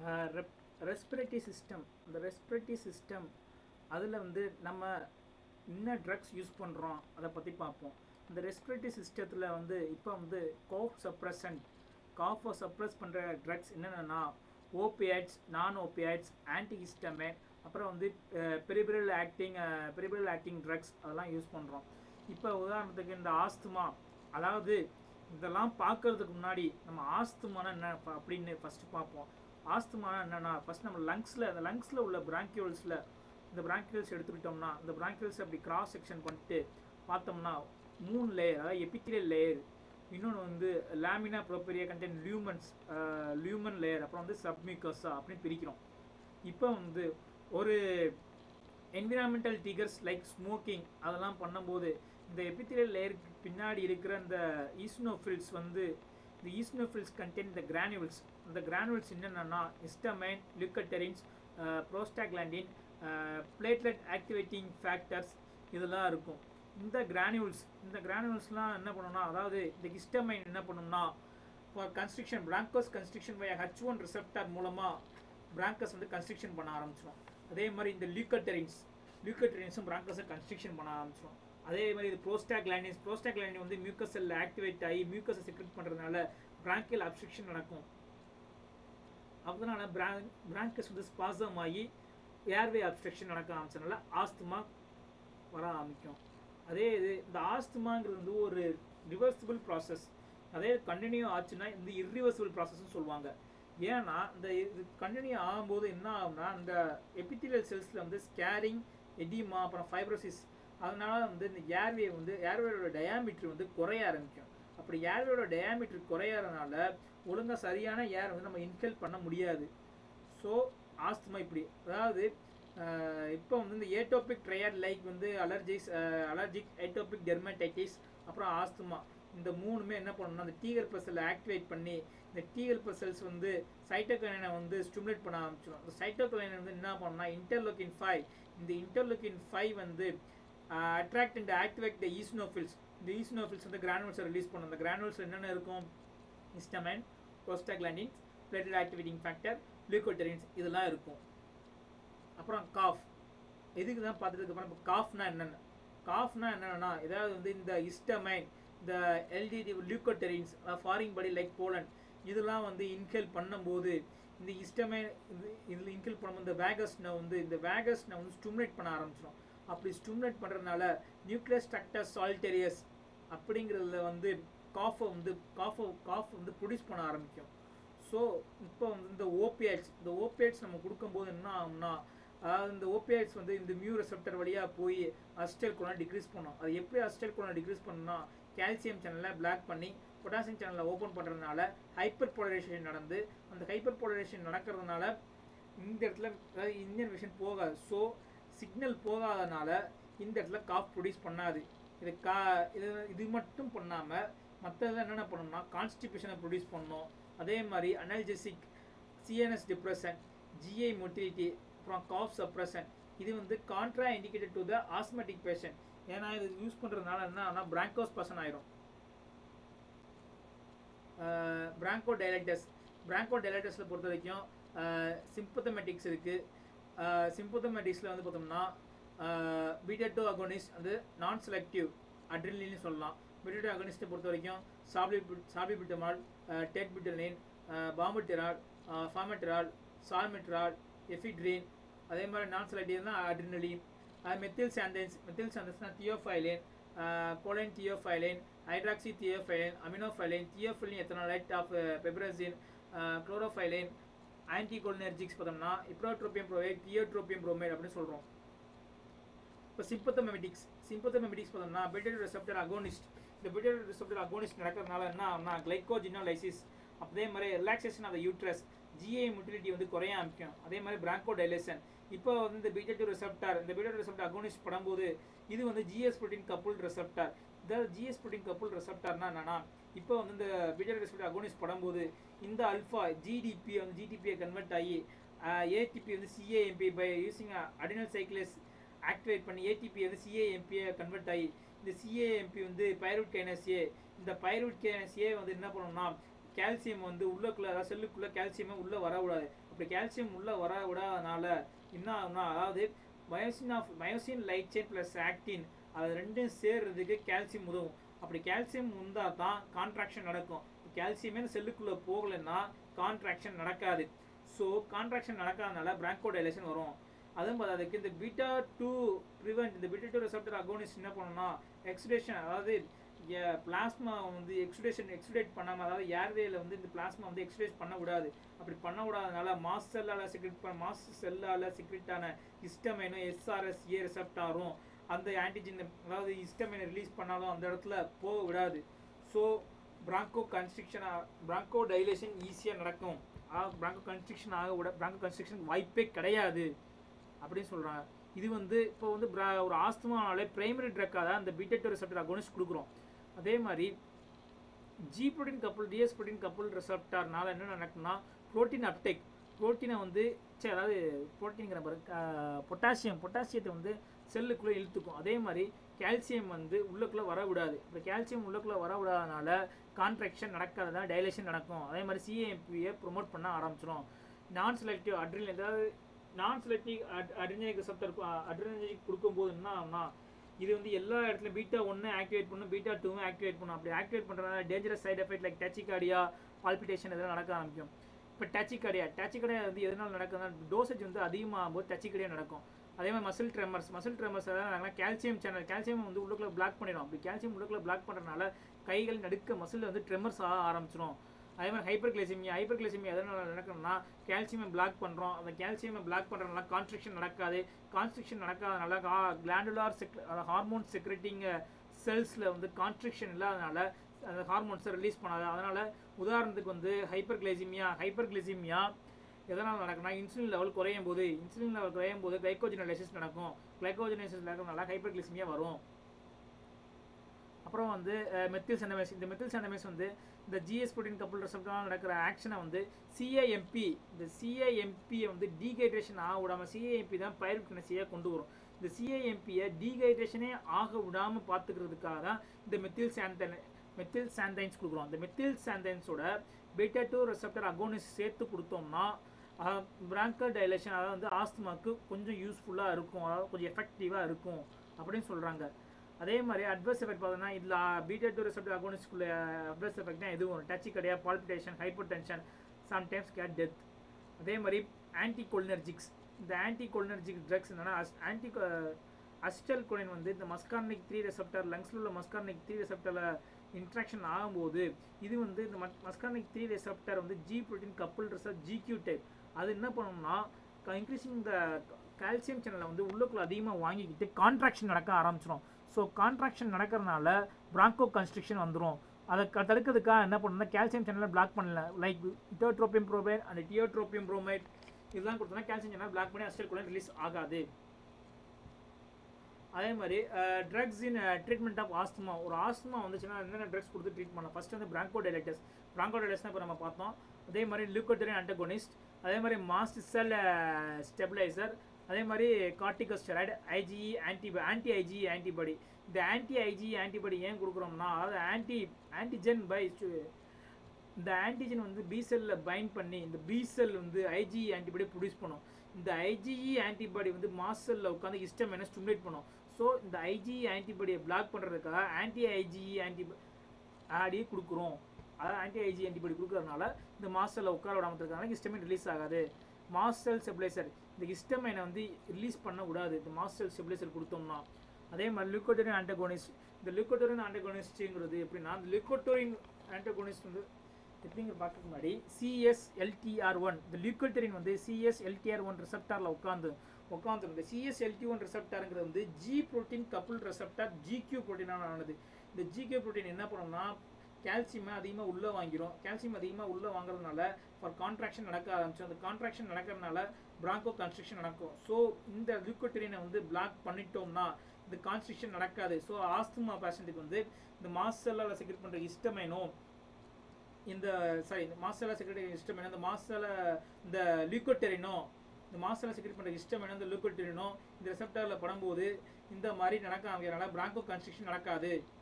respiratory system இந்த respiratory system அதில் வந்து நம்ம என்ன ட்ரக்ஸ் யூஸ் பண்ணுறோம் அதை பற்றி பார்ப்போம் இந்த ரெஸ்பிரேட்டரி சிஸ்டத்தில் வந்து இப்போ வந்து கோஃப் சப்ரசன்ட் காஃபை சப்ரஸ் பண்ணுற ட்ரக்ஸ் என்னென்னா ஓபியாய்ட்ஸ் நான் ஓபியாய்ட்ஸ் ஆன்டிஹிஸ்டமேன் அப்புறம் வந்து peripheral acting peripheral acting drugs அதெல்லாம் யூஸ் பண்ணுறோம் இப்போ உதாரணத்துக்கு இந்த ஆஸ்துமா அதாவது இதெல்லாம் பார்க்கறதுக்கு முன்னாடி நம்ம ஆஸ்துமானா என்ன ப- அப்படின்னு ஃபஸ்ட்டு பார்ப்போம் ஆஸ்துமானா என்னென்னா ஃபஸ்ட் நம்ம லங்ஸில் அந்த லங்ஸில் உள்ள பிராங்கியூல்ஸில் இந்த பிராங்கியூல்ஸ் எடுத்துக்கிட்டோம்னா இந்த பிராங்கியூல்ஸ் அப்படி கிராஸ் செக்ஷன் பண்ணிட்டு பார்த்தோம்னா மூணு லேயர் அதாவது எபித்திரியல் லேயர் இன்னொன்று வந்து lamina propria content lumens lumen layer அப்புறம் வந்து சப்மிகோசா அப்படின்னு பிரிக்கிறோம் இப்போ வந்து ஒரு என்விரான்மெண்டல் டிகர்ஸ் லைக் ஸ்மோக்கிங் அதெல்லாம் பண்ணும்போது இந்த எபித்திரியல் லேயருக்கு பின்னாடி இருக்கிற இந்த ஈஸ்னோஃபில்ஸ் வந்து இந்த ஈஸ்னோஃபில்ஸ் கண்டென்ட் இந்த கிரானுவல்ஸ் இந்த கிரானுவல்ஸ் என்னென்னா histamine leukotrienes prostaglandin platelet activating factors இதெல்லாம் இருக்கும் இந்த கிரானுவல்ஸ் இந்த கிரானுவல்ஸ்லாம் என்ன பண்ணும்னா அதாவது இந்த ஹிஸ்டமைன் என்ன பண்ணும்னா for constriction broncho constriction by H one receptor மூலமாக பிராங்கஸ் வந்து கன்ஸ்ட்ரக்ஷன் பண்ண ஆரம்பிச்சிடும் அதே மாதிரி இந்த லியூக்கட்டரின்ஸ் லியூக்கட்டரின்ஸும் பிராங்கஸை கன்ஸ்ட்ரக்ஷன் பண்ண ஆரம்பிச்சிடும் அதே மாதிரி இது ப்ரோஸ்டாக்லாண்டின்ஸ் ப்ரோஸ்டாக்லாண்டின் வந்து மியூக்கஸ் செல்ல ஆக்டிவேட் ஆகி மியூக்கஸை செக்ரெட் பண்ணுறதுனால பிராங்கியல் அப்ஸ்ட்ரக்ஷன் நடக்கும் அதனால பிராங் பிராங்கஸ் வந்து ஸ்பாசம் ஆகி ஏர்வே அப்ஸ்ட்ரக்ஷன் நடக்க ஆரம்பிச்சதுனால ஆஸ்துமா வர ஆரம்பிக்கும் அதே இது இந்த ஆஸ்துமாங்கிறது வந்து ஒரு ரிவர்சிபிள் ப்ராசஸ் அதே கண்டினியூ ஆச்சுன்னா இந்த இர்ரிவர்சிபிள் ப்ராசஸ்னு சொல்லுவாங்க ஏன்னா இந்த இது கண்டினியூ ஆகும்போது என்ன ஆகும்னா இந்த எபித்திரியல் செல்ஸில் வந்து ஸ்கேரிங் எடிமா அப்புறம் ஃபைப்ரோசிஸ் அதனால வந்து இந்த ஏர்வே வந்து ஏர்வேயோட டயாமீட்டர் வந்து குறைய ஆரம்பிக்கும் அப்படி ஏர்வேயோட டயாமீட்டர் குறையறதுனால ஒழுங்கா சரியான ஏர் வந்து நம்ம இன்ஹேல் பண்ண முடியாது ஸோ ஆஸ்துமா இப்படி அதாவது அஹ், இப்போ வந்து இந்த ஏட்டோபிக் ட்ரையர் லைக் வந்து அலர்ஜிஸ் அலர்ஜிக் ஏட்டோபிக் டெர்மடைட்டிஸ் அப்புறம் ஆஸ்துமா இந்த மூணுமே என்ன பண்ணணும்னா அந்த டீகல் பசல் ஆக்டிவேட் பண்ணி இந்த டீகல் பசல்ஸ் வந்து சைட்டோகைனை வந்து ஸ்டிமுலேட் பண்ண ஆரம்பிச்சிடும் இந்த சைட்டோகைனை வந்து என்ன பண்ணணும்னா இன்டர்லோக்கின் ஃபைவ் இந்த இன்டர்லோக்கின் ஃபைவ் வந்து attract and activate the eosinophils இந்த ஈஸ்னோஃபில்ஸ் வந்து கிரானுவல்ஸை ரிலீஸ் பண்ணும் அந்த கிரானுவல்ஸ் என்னென்ன இருக்கும் histamine prostaglandins platelet activating factor leukotrienes இதெல்லாம் இருக்கும் அப்புறம் காஃப் எதுக்கு தான் பார்த்துட்டு அப்புறம் இப்போ காஃப்னா என்னென்ன காஃப்னா என்னென்னா ஏதாவது வந்து இந்த ஹிஸ்டமைன் இந்த LTD leukotrienes foreign body like pollen இதெல்லாம் வந்து இன்ஹேல் பண்ணும்போது இந்த ஹிஸ்டமைன் இது இதில் இன்ஹேல் பண்ணும்போது இந்த வேகஸ்னை வந்து இந்த வேகஸ்னை வந்து ஸ்டிமுலேட் பண்ண ஆரம்பிச்சிடும் அப்படி ஸ்டிமுலேட் பண்ணுறதுனால நியூக்ளியஸ் ஸ்ட்ரக்டர் சால்டேரியஸ் அப்படிங்கிறதுல வந்து காஃபை வந்து காஃபை காஃப் வந்து ப்ரொடியூஸ் பண்ண ஆரம்பிக்கும் ஸோ இப்போ வந்து இந்த ஓபிஐட்ஸ் இந்த ஓபிஐட்ஸ் நம்ம கொடுக்கும்போது என்ன ஆகும்னா அதாவது இந்த ஓபிஐட்ஸ் வந்து இந்த மியூ ரெசெப்டர் வழியாக போய் அஸ்டல் கோனா டிக்ரீஸ் பண்ணும் அது எப்படி அஸ்டல் கோனா டிக்ரீஸ் பண்ணுன்னா கால்சியம் சேனலை பிளாக் பண்ணி பொட்டாசியம் சேனலை ஓப்பன் பண்ணுறதுனால ஹைப்பர் போலரைசேஷன் நடந்து அந்த ஹைப்பர் போலரைசேஷன் நடக்கிறதுனால இந்த இடத்துல அதாவது இந்தியன் விஷன் போகாது ஸோ சிக்னல் போகாதனால இந்த இடத்துல காஃப் ப்ரொடியூஸ் பண்ணாது இது கா இது இது மட்டும் பண்ணாமல் மற்றதெல்லாம் என்னென்ன பண்ணணும்னா கான்ஸ்டிபேஷனை ப்ரொடியூஸ் பண்ணணும் அதே மாதிரி analgesic CNS depression GI motility அப்புறம் காஃப் சப்ரஷன் இது வந்து contraindicated to the asthmatic patient ஏன்னா இது யூஸ் பண்ணுறதுனால என்ன ஆனால் பிராங்கோஸ் பர்சன் ஆயிரும் பிராங்கோ டைலட்டஸ் பிராங்கோ டைலட்டஸில் பொறுத்த வரைக்கும் சிம்பத்தமெட்டிக்ஸ் இருக்குது சிம்பத்தமெட்டிக்ஸில் வந்து பார்த்தோம்னா பீட்டோ அகோனிஸ்ட் வந்து நான் செலக்டிவ் அட்ரிலின்னு சொல்லலாம் பீட்டோ அகோனிஸ்ட்டை பொறுத்த வரைக்கும் சாப்லி சாப்லிபிட்டமால் டெட்பிட்டலின் பாம்புட்டிரால் ஃபார்மெட்ரால் சால்மெட்ரால் எஃபிட்ரின் அதே மாதிரி நான் செலக்டிவ் தான் அட்ரினலின் அது மெத்தில் சாண்டன்ஸ் மெத்தில் சாண்டன்ஸ்னா theophylline choline theophylline hydroxy theophylline aminophylline theophylline எத்தனாலைட் ஆஃப் பெப்ரசின் குளோரோஃபைலின் ஆன்டிகோலினர்ஜிக்ஸ் பார்த்தோம்னா இப்ரோட்ரோபியம் ப்ரோவைட் தியோட்ரோபியம் ப்ரோமைட் அப்படின்னு சொல்கிறோம் இப்போ சிம்பத்தமெட்டிக்ஸ் சிம்பத்தமெட்டிக்ஸ் பார்த்தோம்னா பெட்டல் ரிசெப்டர் அகோனிஸ்ட் இந்த பெட்டல் ரிசெப்டர் அகோனிஸ்ட் நடக்கிறதுனால என்ன ஆகும்னா கிளைகோஜினோலைசிஸ் அதே மாதிரி relaxation of the uterus GI motility வந்து குறைய ஆரம்பிக்கும் அதே மாதிரி பிராங்கோ டைலேஷன் இப்போ வந்து இந்த பீட்டா டூ ரிசெப்டார் இந்த பீட்டா ரிசெப்டர் அகோனிஸ்ட் படும்போது இது வந்து ஜிஎஸ் புரோட்டீன் கப்புள் ரிசெப்டார் இதாவது ஜிஎஸ் புரோட்டீன் கப்புள் ரிசெப்டார்னா என்னன்னா இப்போ வந்து இந்த பீட்டா ரிசெப்டர் அகோனிஸ்ட் படும்போது இந்த அல்ஃபா ஜிடிபி வந்து ஜிடிபியை கன்வெர்ட் ஆகி ஏடிபி வந்து cAMP by using adenyl cyclase activate பண்ணி ஏடிபி வந்து சிஏஎம்பியை கன்வெர்ட் ஆகி இந்த சிஏஎம்பி வந்து பைரூட் கைனஸ் ஏ இந்த பைரூட் கைனஸ் ஏ வந்து என்ன பண்ணணும்னா கால்சியம் வந்து உள்ளக்குள்ள அதாவது செல்லுக்குள்ளே கால்சியமே உள்ளே வரக்கூடாது அப்படி கால்சியம் உள்ளே வர விடாதனால என்ன ஆகும்னா அதாவது myosin of myosin light chain plus actin அது ரெண்டும் சேர்றதுக்கு கால்சியம் உதவும் அப்படி கால்சியம் உந்தால் தான் கான்ட்ராக்ஷன் நடக்கும் கால்சியமே செல்லுக்குள்ளே போகலைன்னா கான்ட்ராக்ஷன் நடக்காது ஸோ கான்ட்ராக்ஷன் நடக்காதனால பிராங்கோடைலேஷன் வரும் அதுவும் பார்த்து அதுக்கு இந்த பீட்டா டூ ப்ரிவென்ட் இந்த பீட்டா டூ ரெசப்டர் அகோனிஸ்ட் என்ன பண்ணணும்னா எக்ஸுடேஷன் அதாவது பிளாஸ்மா வந்து எக்ஸுடேஷன் எக்ஸுடேட் பண்ணாமல் அதாவது ஏர்வேல வந்து இந்த பிளாஸ்மா வந்து எக்ஸுடேட் பண்ணக்கூடாது அப்படி பண்ணக்கூடாதனால மாஸ் செல்லால் செக்ரெட் பண்ண மாஸ் செல்லால் செக்ரெட்டான ஹிஸ்டமைனும் எஸ்ஆர்எஸ் ஏ ரெசப்டாரும் அந்த ஆன்டிஜன் அதாவது ஹிஸ்டமைனை ரிலீஸ் பண்ணாலும் அந்த இடத்துல போக விடாது so broncho constriction broncho dilation ஈஸியாக நடக்கும் பிராங்கோ கன்ஸ்ட்ரக்ஷன் ஆக விட பிராங்கோ கன்ஸ்ட்ரக்ஷன் வாய்ப்பே கிடையாது அப்படின்னு சொல்கிறாங்க இது வந்து இப்போ வந்து bra- ஒரு ஆஸ்துமானாலே பிரைமரி ட்ரக்காக தான் இந்த பீட்டா ரெசப்டர் அகோனிஸ்ட் கொடுக்குறோம் அதே மாதிரி G protein couple DS protein couple ரெசப்டார்னால என்ன நடக்கும்னா ப்ரோட்டீன் அப்டேக் ப்ரோட்டீனை வந்து சரி அதாவது ப்ரோட்டீன்கிற பாரு பொட்டாசியம் பொட்டாசியத்தை வந்து செல்லுக்குள்ளே இழுத்துக்கும் அதே மாதிரி கால்சியம் வந்து உள்ளுக்குள்ளே வர விடாது இப்போ கால்சியம் உள்ளுக்குள்ளே வர விடாதனால கான்ட்ராக்ஷன் நடக்காததான் டைலேஷன் நடக்கும் அதே மாதிரி சிஏஎம்பியை ப்ரொமோட் பண்ண ஆரம்பிச்சிடும் நான் செலக்டிவ் அட்ரில் ஏதாவது நான் செலக்டிவ் அட்ரினஜிக் ரிசப்டர் அட்ரினஜிக் கொடுக்கும்போது என்ன ஆகும்னா இது வந்து எல்லா இடத்துலையும் பீட்டா ஒன்று ஆக்டிவேட் பண்ணும் பீட்டா டூவும் ஆக்டிவேட் பண்ணும் அப்படி ஆக்டிவேட் பண்ணுறதுனால dangerous side effect like tachycardia palpitation இதெல்லாம் நடக்க ஆரம்பிக்கும் இப்போ டச்சிகார்டியா டச்சிகார்டியா வந்து எதனால் நடக்குதுன்னா டோசேஜ் வந்து அதிகமாகும் போது டச்சிகார்டியா நடக்கும் அதே மாதிரி மசில் ட்ரெமர்ஸ் மசில் ட்ரெமர்ஸ் அதாவது கால்சியம் சேனல் கால்சியம் வந்து உள்ளுக்குள்ள பிளாக் பண்ணிடும் அப்படி கால்சியம் உள்ளுக்குள்ள பிளாக் பண்ணுறதுனால கைகள் நடுக்க மசில் வந்து ட்ரெமர்ஸ் ஆக ஆரம்பிச்சிடும் அதே மாதிரி ஹைப்பர் கிளைசிமியா ஹைப்பர் கிளைசிமியா எதனால் நடக்கணும்னா கால்சியமை பிளாக் பண்ணுறோம் அந்த கால்சியமை பிளாக் பண்ணுறதுனால கான்ஸ்ட்ரக்ஷன் நடக்காது கான்ஸ்ட்ரக்ஷன் நடக்காதனால கிளாண்டுலார் செக் ஹார்மோன் செக்ரெட்டிங் செல்ஸில் வந்து கான்ஸ்ட்ரக்ஷன் இல்லாதனால அந்த ஹார்மோன்ஸை ரிலீஸ் பண்ணாது அதனால் உதாரணத்துக்கு வந்து ஹைப்பர் கிளைசிமியா ஹைப்பர் கிளைசிமியா எதனால் நடக்கும்னா இன்சுலின் லெவல் குறையும் போது இன்சுலின் லெவல் குறையும் போது கிளைக்கோஜெனலைசிஸ் நடக்கும் கிளைக்கோஜெனைசிஸ் நடக்கிறதுனால ஹைப்பர் கிளைசிமியா வரும் அப்புறம் வந்து மெத்தில் செண்டமைஸ் இந்த மெத்தில் செண்டமைஸ் வந்து இந்த ஜிஎஸ் ப்ரோட்டீன் கப்புள் ரெசப்டால் நடக்கிற ஆக்ஷனை வந்து சிஏஎம்பி இந்த சிஏஎம்பியை வந்து டீஹைட்ரேஷன் ஆக விடாமல் சிஏஎம்பி தான் பயிர்கினசியாக கொண்டு வரும் இந்த சிஏஎம்பியை டீஹைட்ரேஷனே ஆக விடாமல் பார்த்துக்கிறதுக்காக தான் இந்த மெத்தில் சாந்தன் மெத்தில் சாந்தைன்ஸ் கொடுக்குறோம் இந்த மெத்தில் சாந்தைன்ஸோட பீட்டா டூ ரெசப்டர் அகோனிஸ் சேர்த்து கொடுத்தோம்னா பிராங்கர் டைலேஷன் அதாவது வந்து ஆஸ்துமாக்கு கொஞ்சம் யூஸ்ஃபுல்லாக இருக்கும் அதாவது கொஞ்சம் எஃபெக்டிவாக இருக்கும் அப்படின்னு சொல்கிறாங்க அதே மாதிரி அட்வர்ஸ் எஃபெக்ட் பார்த்தோன்னா இதில் பீட்டா டூ ரெசப்டர் அகோனிஸ்க்குள்ள அட்வர்ஸ் எஃபெக்ட்னா எதுவும் டச்சு கிடையாது palpitation hypertension sometimes get death அதே மாதிரி ஆன்டி கொலினர்ஜிக்ஸ் இந்த ஆன்டி கொலினர்ஜிக் ட்ரக்ஸ் என்னன்னா ஆன்டி அஸ்டல் கொலின் வந்து இந்த மஸ்கார்னிக் த்ரீ ரெசப்டர் லங்ஸில் உள்ள மஸ்கார்னிக் த்ரீ ரெசப்டரில் இன்ட்ராக்ஷன் ஆகும்போது இது வந்து இந்த மஸ்கார்னிக் த்ரீ ரெசப்டர் வந்து G protein couple receptor Gq type அது என்ன பண்ணும்னா இன்க்ரீஸிங் இந்த கால்சியம் சேனலை வந்து உள்ளுக்குள்ள அதிகமாக வாங்கிக்கிட்டு கான்ட்ராக்ஷன் நடக்க ஆரம்பிச்சிடும் ஸோ கான்ட்ராக்ஷன் நடக்கிறதுனால பிராங்கோ கன்ஸ்ட்ரக்ஷன் வந்துடும் அதை க- தடுக்கிறதுக்காக என்ன பண்ணணும்னா கால்சியம் சேனலை பிளாக் பண்ணல லைக் இட்டோட்ரோப்பியம் ப்ரோமைட் அந்த டியோட்ரோப்பியம் ப்ரோமைட் இதெல்லாம் கொடுத்தோம்னா கால்சியம் சேனல் பிளாக் பண்ணி அஸ்டல் கூட ரிலீஸ் ஆகாது அதே மாதிரி drugs in treatment of asthma ஒரு ஆஸ்துமா வந்துச்சுன்னா என்னென்ன ட்ரக்ஸ் கொடுத்து ட்ரீட் பண்ணலாம் ஃபர்ஸ்ட் வந்து பிராங்கோ டைலக்டஸ் பிராங்கோ டைலக்ஸ் இப்போ நம்ம பார்த்தோம் அதே மாதிரி லியூக்கோட்டரின் அண்டகோனிஸ்ட் அதே மாதிரி மாஸ்ட் செல் ஸ்டெபிளைசர் அதே மாதிரி corticosteroid IgE anti anti IgE antibody இந்த ஆன்டி ஐஜிஇ ஆன்டிபாடி ஏன் கொடுக்குறோம்னா அதாவது ஆன்டி ஆன்டிஜென் பை இந்த ஆன்டிஜன் வந்து பி செல்லில் பைண்ட் பண்ணி இந்த பி செல் வந்து ஐஜிஇ ஆன்டிபாடி ப்ரொடியூஸ் பண்ணும் இந்த ஐஜிஇ ஆன்டிபாடி வந்து மாஸ் செல்லில் உட்காந்து ஹிஸ்டம் என்ன ஸ்டிமுலேட் பண்ணும் ஸோ இந்த ஐஜிஇ ஆன்டிபாடியை பிளாக் பண்ணுறதுக்காக ஆன்டி ஐஜிஇ ஆன்டி ஆடி கொடுக்குறோம் அதாவது ஆன்டி ஐஜி ஆன்டிபாடி கொடுக்கறதுனால இந்த மாஸ் செல்லை உட்கார விடாமல் இருக்கிறதுனால ஹிஸ்டமின் ரிலீஸ் ஆகாது மாஸ் செல் ஸ்டெபிளைசர் இந்த ஹிஸ்டமைனை வந்து ரிலீஸ் பண்ண விடாது இந்த மாஸ் செல் ஸ்டெபிளைசர் கொடுத்தோம்னா அதே மாதிரி லியூக்கோட்டோரின் ஆன்டகோனிஸ்ட் இந்த லியூக்கோட்டோரின் ஆன்டகோனிஸ்ட்ங்கிறது எப்படின்னா இந்த லியூக்கோட்டோரின் ஆன்டகோனிஸ்ட் வந்து எப்படிங்கிற பார்க்கறதுக்கு முன்னாடி சிஎஸ்எல்டிஆர் ஒன் இந்த லியூக்கோட்டரின் வந்து சிஎஸ்எல்டிஆர் ஒன் ரிசப்டாரில் உட்காந்து உட்காந்து இந்த சிஎஸ்எல்டி ஒன் ரிசப்டாருங்கிறது வந்து G protein couple receptor Gq புரோட்டீனாக ஆனது இந்த ஜிக்யூ புரோட்டீன் என்ன பண்ணும்னா கால்சியமை அதிகமாக உள்ளே வாங்கிரும் கால்சியம் அதிகமாக உள்ளே வாங்குறதுனால ஃபார் கான்ட்ராக்ஷன் நடக்க ஆரம்பிச்சு அந்த கான்ட்ராக்ஷன் நடக்கிறதுனால பிராங்கோ கன்ஸ்ட்ரக்ஷன் நடக்கும் ஸோ இந்த லியூக்கோட்டரினை வந்து பிளாக் பண்ணிட்டோம்னா இந்த கான்ஸ்ட்ரக்ஷன் நடக்காது ஸோ ஆஸ்துமா பேஷண்ட்டுக்கு வந்து இந்த மாசெல்லாம் செக்ரெட் பண்ணுற இஸ்டமைனோ இந்த சாரி இந்த மாசெல்லாம் செக்ரெட் இஸ்டமைனோ இந்த மாசல இந்த லியூக்கோட்டெரினோ இந்த மாசெல்லாம் செக்ரெட் பண்ணுற இஸ்டமைனோ இந்த லியூக்கோட்டெரினோ இந்த ரிசப்டரில் படும்போது இந்த மாதிரி நடக்க ஆகிறனால பிராங்கோ கன்ஸ்ட்ரக்ஷன் நடக்காது